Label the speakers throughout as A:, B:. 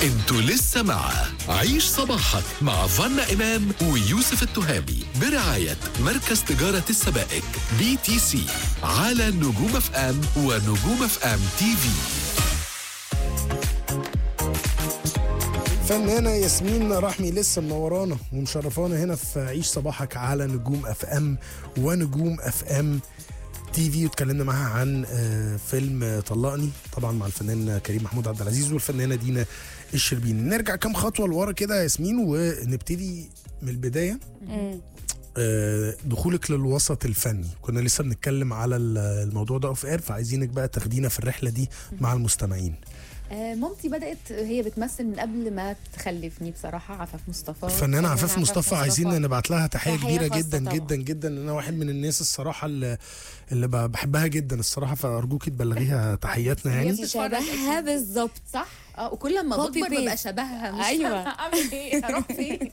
A: انتوا لسه مع عيش صباحك مع فنا إمام ويوسف التهامي برعاية مركز تجارة السبائك بي تي سي على نجوم اف ام ونجوم اف ام تي في
B: فنانة ياسمين رحمي لسه منورانا ومشرفانا هنا في عيش صباحك على نجوم اف ام ونجوم اف ام تي في واتكلمنا معاها عن آه، فيلم آه، طلقني طبعا مع الفنان كريم محمود عبد العزيز والفنانه دينا الشربيني نرجع كام خطوه لورا كده يا ياسمين ونبتدي من البدايه آه، دخولك للوسط الفني كنا لسه بنتكلم على ال- الموضوع ده اوف اير فعايزينك بقى تاخدينا في الرحله دي مع المستمعين
C: آه، مامتي بدأت هي بتمثل من قبل ما تخلفني بصراحة عفاف مصطفى
B: الفنانة عفاف
C: عفاف
B: مصطفى عايزين نبعت لها تحية
C: تحية
B: كبيرة
C: خاصة
B: جدا
C: طبعاً.
B: جدا جدا انا واحد من الناس الصراحة اللي, اللي ب- بحبها جدا الصراحة فارجوكي تبلغيها تحياتنا
C: هي
B: يعني
C: بتتفرج
D: شبهها
C: أكيد.
D: بالظبط
C: صح اه وكل ما
D: Copy
C: بكبر ببقى
D: paste.
C: شبهها مش
D: أيوة.
C: فاهمة اعمل ايه هروح فين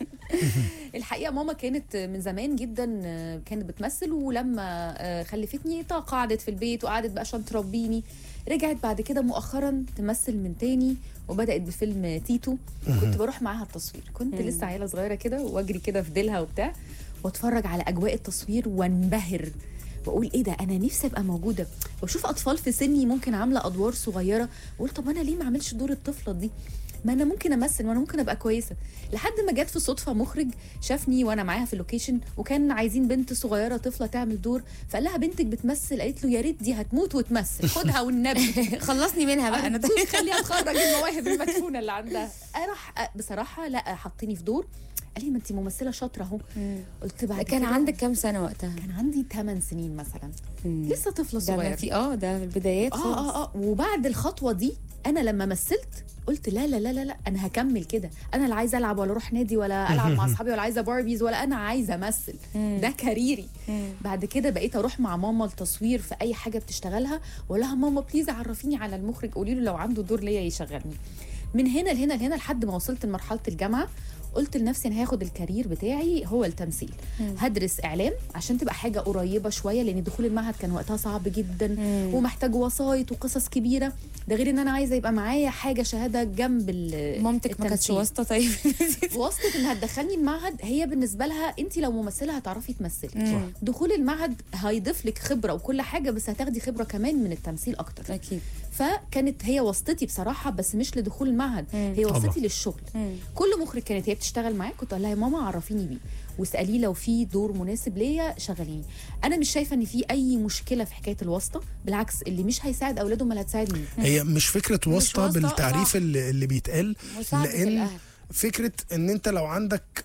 C: الحقيقه ماما كانت من زمان جدا آه، كانت بتمثل ولما آه، خلفتني طا قعدت في البيت وقعدت بقى عشان تربيني رجعت بعد كده مؤخرا تمثل من تاني وبدات بفيلم تيتو كنت بروح معاها التصوير كنت لسه عيله صغيره كده واجري كده في ديلها وبتاع واتفرج على اجواء التصوير وانبهر واقول ايه ده انا نفسي ابقى موجوده واشوف اطفال في سني ممكن عامله ادوار صغيره واقول طب انا ليه ما اعملش دور الطفله دي ما انا ممكن امثل وانا ممكن ابقى كويسه لحد ما جت في صدفه مخرج شافني وانا معاها في اللوكيشن وكان عايزين بنت صغيره طفله تعمل دور فقال لها بنتك بتمثل قالت له يا ريت دي هتموت وتمثل خدها والنبي
D: خلصني منها بقى انا
C: انا خليها تخرج المواهب المدفونه اللي عندها اروح بصراحه لا حطيني في دور قال لي ما انت ممثله شاطره اهو قلت بعد
D: كان
C: كده-
D: عندك كام سنه وقتها
C: كان عندي 8 سنين مثلا لسه طفله
D: ده ما
C: صغيره
D: في اه ده في البدايات
C: اه
D: خالص.
C: اه اه وبعد الخطوه دي انا لما مثلت قلت لا لا لا لا لا انا هكمل كده انا لا عايزه العب ولا اروح نادي ولا العب مع اصحابي ولا عايزه باربيز ولا انا عايزه امثل ده كاريري بعد كده بقيت اروح مع ماما التصوير في اي حاجه بتشتغلها واقول لها ماما بليز عرفيني على المخرج قولي له لو عنده دور ليا يشغلني من هنا لهنا لهنا لحد ما وصلت لمرحله الجامعه قلت لنفسي انا هاخد الكارير بتاعي هو التمثيل هدرس اعلام عشان تبقى حاجه قريبه شويه لان دخول المعهد كان وقتها صعب جدا ومحتاج وسايط وقصص كبيره ده غير ان انا عايزه يبقى معايا حاجه شهاده جنب ال-
D: مامتك ما كانتش
C: التمثيل.
D: واسطه طيب
C: واسطه انها تدخلني المعهد هي بالنسبه لها انت لو ممثله هتعرفي تمثلي
D: مم.
C: دخول المعهد هيضيف لك خبره وكل حاجه بس هتاخدي خبره كمان من التمثيل اكتر
D: اكيد
C: فكانت هي واسطتي بصراحه بس مش لدخول المعهد
D: مم.
C: هي
B: طبعا.
C: واسطتي للشغل
D: مم.
C: كل مخرج كانت هي بتشتغل معاه كنت اقول لها يا ماما عرفيني بيه واساليه لو في دور مناسب ليا شغليني انا مش شايفه ان في اي مشكله في حكايه الواسطه بالعكس اللي مش هيساعد اولاده ما اللي هتساعد مين
B: هي مش فكرة واسطة
D: واسطة،
B: بالتعريف
D: آه.
B: اللي, اللي بيتقال
D: مساعدة
B: لأن
D: الأهل.
B: فكرة إن أنت لو عندك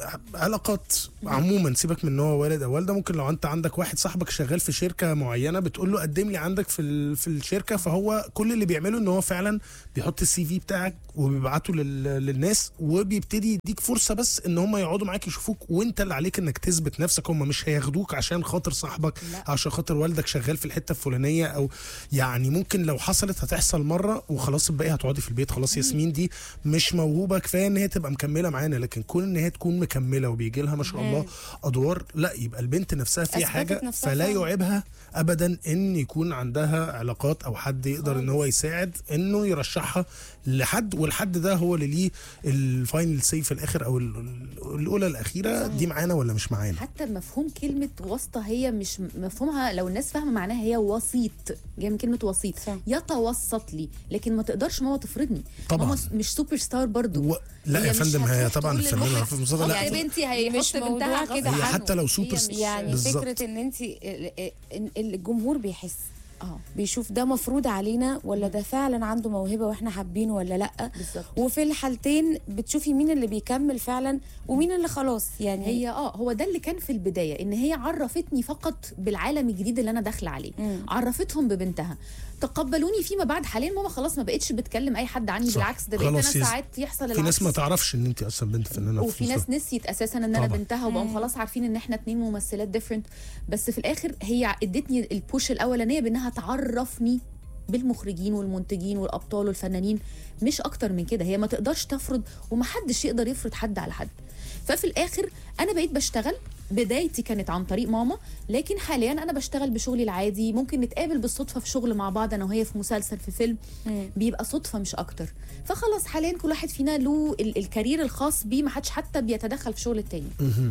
B: علاقات عموما سيبك من ان هو والد او والده ممكن لو انت عندك واحد صاحبك شغال في شركه معينه بتقول له قدم لي عندك في ال- في الشركه فهو كل اللي بيعمله ان هو فعلا بيحط السي في بتاعك وبيبعته لل- للناس وبيبتدي يديك فرصه بس ان هم يقعدوا معاك يشوفوك وانت اللي عليك انك تثبت نفسك هم مش هياخدوك عشان خاطر صاحبك
C: لا.
B: عشان خاطر والدك شغال في الحته الفلانيه او يعني ممكن لو حصلت هتحصل مره وخلاص الباقي هتقعدي في البيت خلاص ياسمين دي مش موهوبه كفايه ان هي تبقى مكمله معانا لكن كون ان هي تكون مكمله وبيجي لها ما شاء الله ادوار لا يبقى البنت نفسها فيها
D: أثبتت
B: حاجه
D: نفسها
B: فلا
D: فعلا.
B: يعيبها ابدا ان يكون عندها علاقات او حد يقدر ان هو يساعد انه يرشحها لحد والحد ده هو اللي ليه الفاينل سي في الاخر او ال- ال- الاولى الاخيره دي معانا ولا مش معانا
C: حتى مفهوم كلمة واسطة هي مش مفهومها لو الناس فاهمة معناها هي وسيط جاية من كلمة وسيط
D: صح.
C: يتوسط لي لكن ما تقدرش ماما تفرضني
B: طبعاً.
C: ماما مش سوبر ستار برضو
B: و... لا
C: هي
B: يا
C: مش
B: فندم هي
C: هتروح
B: طبعا
C: تقول
B: الفنانه
C: للمخرج
B: رفيق مصطفى
C: طب
B: لا
C: يا بنتي هيحط
D: مش موضوع
C: بنتها
D: كده
C: غصب
B: هي
C: عنه.
B: حتى لو
C: هي
B: سوبر
C: مش-
B: ستار.
D: يعني
B: بالظبط.
D: فكره ان انت الجمهور بيحس
C: اه
D: بيشوف ده مفروض علينا ولا ده فعلا عنده موهبه واحنا حابينه ولا لا
C: بالظبط
D: وفي الحالتين بتشوفي مين اللي بيكمل فعلا ومين اللي خلاص يعني
C: هي اه هو ده اللي كان في البدايه ان هي عرفتني فقط بالعالم الجديد اللي انا داخله عليه
D: مم.
C: عرفتهم ببنتها تقبلوني فيما بعد حاليا ماما خلاص ما بقتش بتكلم اي حد عني
B: صح.
C: بالعكس ده بقيت انا
B: خلاص يز-
C: ساعات يحصل
B: في
C: العكس
B: ناس ما تعرفش ان انت اصلا بنت فنانه
C: وفي
B: رفيق
C: ناس
B: مصطفى.
C: نسيت اساسا ان انا
B: طبعا.
C: بنتها وبقوا خلاص عارفين ان احنا اتنين ممثلات ديفرنت بس في الاخر هي ادتني البوش الاولانيه بانها تعرفني بالمخرجين والمنتجين والابطال والفنانين مش اكتر من كده هي ما تقدرش تفرض ومحدش يقدر يفرض حد على حد ففي الاخر انا بقيت بشتغل بدايتي كانت عن طريق ماما لكن حاليا انا بشتغل بشغلي العادي ممكن نتقابل بالصدفه في شغل مع بعض انا وهي في مسلسل في فيلم
D: مم.
C: بيبقى صدفه مش اكتر فخلاص حاليا كل واحد فينا له ال- الكارير الخاص بيه ما حدش حتى بيتدخل في شغل التاني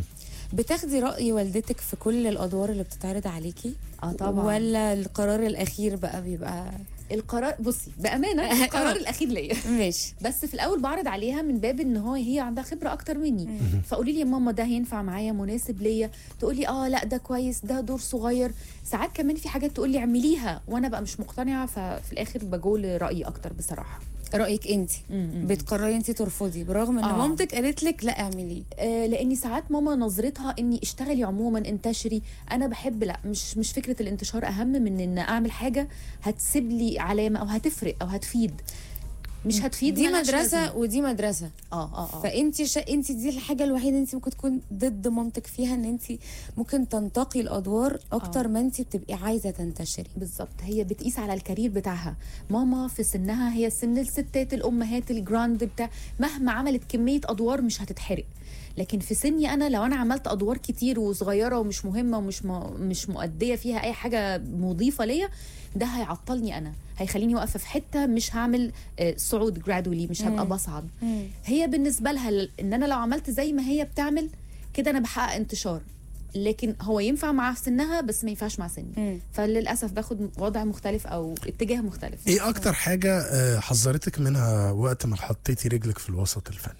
D: بتاخدي راي والدتك في كل الادوار اللي بتتعرض عليكي
C: اه طبعا
D: ولا القرار الاخير بقى بيبقى
C: القرار بصي بامانه القرار الاخير ليا
D: ماشي
C: بس في الاول بعرض عليها من باب ان هو هي عندها خبره اكتر مني فقولي لي يا ماما ده هينفع معايا مناسب ليا تقولي اه لا ده كويس ده دور صغير ساعات كمان في حاجات تقولي اعمليها وانا بقى مش مقتنعه ففي الاخر بجول رايي اكتر بصراحه
D: رايك انت بتقرري انت ترفضي برغم ان
C: آه.
D: مامتك قالت لك لا اعمليه
C: آه لاني ساعات ماما نظرتها اني اشتغلي عموما انتشري انا بحب لا مش مش فكره الانتشار اهم من ان اعمل حاجه هتسيب لي علامه او هتفرق او هتفيد مش هتفيد
D: دي
C: ملهاش
D: مدرسه
C: لازمة.
D: ودي مدرسه
C: اه اه اه
D: فانت شا... انت دي الحاجه الوحيده انت ممكن تكون ضد مامتك فيها ان انت ممكن تنتقي الادوار اكتر
C: آه.
D: ما انت بتبقي عايزه تنتشري
C: بالظبط هي بتقيس على الكارير بتاعها ماما في سنها هي سن الستات الامهات الجراند بتاع مهما عملت كميه ادوار مش هتتحرق لكن في سني انا لو انا عملت ادوار كتير وصغيره ومش مهمه ومش م... مش مؤديه فيها اي حاجه مضيفه ليا ده هيعطلني انا هيخليني واقفه في حته مش هعمل آه، صعود جرادولي مش هبقى
D: مم.
C: بصعد هي بالنسبه لها ل- ان انا لو عملت زي ما هي بتعمل كده انا بحقق انتشار لكن هو ينفع مع سنها بس ما ينفعش مع سني
D: مم.
C: فللاسف باخد وضع مختلف او اتجاه مختلف
B: ايه اكتر حاجه آه، حذرتك منها وقت ما حطيتي رجلك في الوسط الفني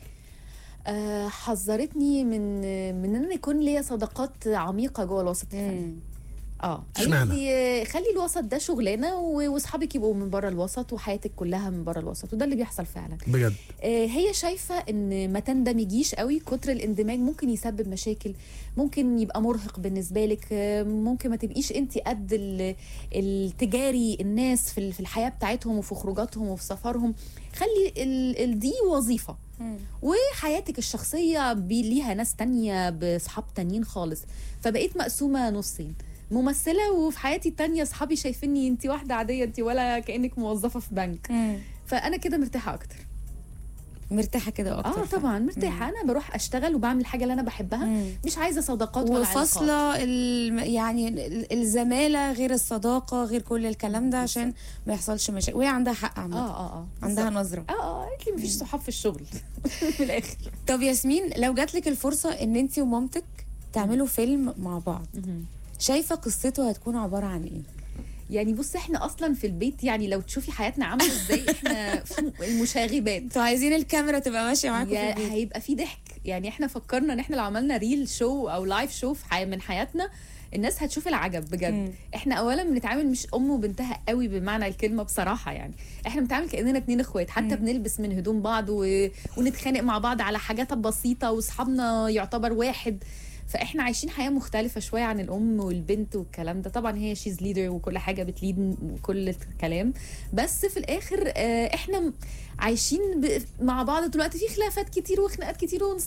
C: آه حذرتني من من ان أنا يكون ليا صداقات عميقه جوه الوسط الفني
D: مم.
C: اه
B: اشمعنى؟
C: قالت لي آه، خلي الوسط ده شغلانه و- واصحابك يبقوا من بره الوسط وحياتك كلها من بره الوسط وده اللي بيحصل فعلا
B: بجد
C: آه، هي شايفه ان ما تندمجيش قوي كتر الاندماج ممكن يسبب مشاكل ممكن يبقى مرهق بالنسبه لك آه، ممكن ما تبقيش انت قد ال- التجاري الناس في ال- في الحياه بتاعتهم وفي خروجاتهم وفي سفرهم خلي ال- ال- دي وظيفه
D: مم.
C: وحياتك الشخصيه بي- ليها ناس تانية باصحاب تانيين خالص فبقيت مقسومه نصين ممثله وفي حياتي التانية اصحابي شايفيني انت واحده عاديه انت ولا كانك موظفه في بنك
D: مم.
C: فانا كده مرتاحه اكتر
D: مرتاحه كده اكتر
C: اه طبعا مرتاحه انا بروح اشتغل وبعمل الحاجه اللي انا بحبها
D: مم.
C: مش عايزه صداقات ولا علاقات.
D: وفاصله ال... يعني ال- الزماله غير الصداقه غير كل الكلام ده عشان ما يحصلش مشاكل وهي عندها حق
C: اه
D: عامه
C: اه اه
D: عندها
C: بالظبط.
D: نظره
C: اه اه قالت لي مفيش صحاب في الشغل من الاخر
D: طب ياسمين لو جات لك الفرصه ان انت ومامتك تعملوا فيلم مع بعض شايفه قصته هتكون عباره عن ايه
C: يعني بص احنا اصلا في البيت يعني لو تشوفي حياتنا عامله ازاي احنا في المشاغبات
D: انتوا عايزين الكاميرا تبقى ماشيه معاكم في
C: يا
D: البيت
C: هيبقى في ضحك يعني احنا فكرنا ان احنا لو عملنا ريل شو او لايف شو في حي... من حياتنا الناس هتشوف العجب بجد
D: مم.
C: احنا اولا بنتعامل مش ام وبنتها قوي بمعنى الكلمه بصراحه يعني احنا بنتعامل كاننا اتنين اخوات حتى بنلبس من هدوم بعض و... ونتخانق مع بعض على حاجات بسيطه واصحابنا يعتبر واحد فاحنا عايشين حياه مختلفه شويه عن الام والبنت والكلام ده طبعا هي شيز ليدر وكل حاجه بتليد وكل الكلام بس في الاخر آه، احنا م- عايشين ب... مع بعض دلوقتي في خلافات كتير وخناقات كتير